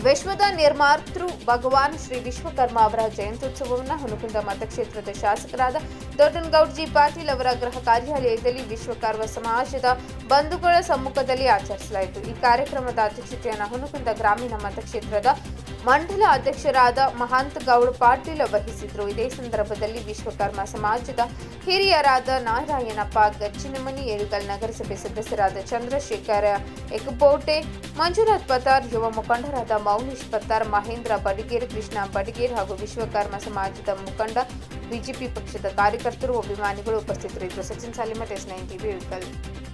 ವಿಶ್ವದ ನಿರ್ಮಾತೃ ಭಗವಾನ್ ಶ್ರೀ ವಿಶ್ವಕರ್ಮ ಅವರ ಜಯಂತ್ಯುತ್ಸವವನ್ನು ಹುನಗುಂದ ಮತಕ್ಷೇತ್ರದ ಶಾಸಕರಾದ ದೊಡ್ಡನಗೌಡ್ ಜಿ ಪಾಟೀಲ್ ಅವರ ಗೃಹ ಕಾರ್ಯಾಲಯದಲ್ಲಿ ವಿಶ್ವಕರ್ಮ ಸಮಾಜದ ಬಂಧುಗಳ ಸಮ್ಮುಖದಲ್ಲಿ ಆಚರಿಸಲಾಯಿತು ಈ ಕಾರ್ಯಕ್ರಮದ ಅಧ್ಯಕ್ಷತೆಯನ್ನು ಹುನಗುಂದ ಗ್ರಾಮೀಣ ಮತಕ್ಷೇತ್ರದ ಮಂಡಲ ಅಧ್ಯಕ್ಷರಾದ ಮಹಾಂತ ಗೌಡ್ ಪಾಟೀಲ್ ವಹಿಸಿದ್ರು ಇದೇ ಸಂದರ್ಭದಲ್ಲಿ ವಿಶ್ವಕರ್ಮ ಸಮಾಜದ ಹಿರಿಯರಾದ ನಾರಾಯಣಪ್ಪ ಗಚ್ಚಿನಮನಿ ಏಳುಗಲ್ ನಗರಸಭೆ ಸದಸ್ಯರಾದ ಚಂದ್ರಶೇಖರ ಎಕಬೋಟೆ ಮಂಜುನಾಥ್ ಪತಾರ್ ಯುವ ಮುಖಂಡರಾದ ಮೌನೀಶ್ ಪತ್ತಾರ್ ಮಹೇಂದ್ರ ಬಡಿಗೇರ್ ಕೃಷ್ಣ ಬಡಿಗೇರ್ ಹಾಗೂ ವಿಶ್ವಕರ್ಮ ಸಮಾಜದ ಮುಖಂಡ ಬಿಜೆಪಿ ಪಕ್ಷದ ಕಾರ್ಯಕರ್ತರು ಅಭಿಮಾನಿಗಳು ಉಪಸ್ಥಿತರಿದ್ದರು Sachin Salimath S nine TV ಏಳುಗಲ್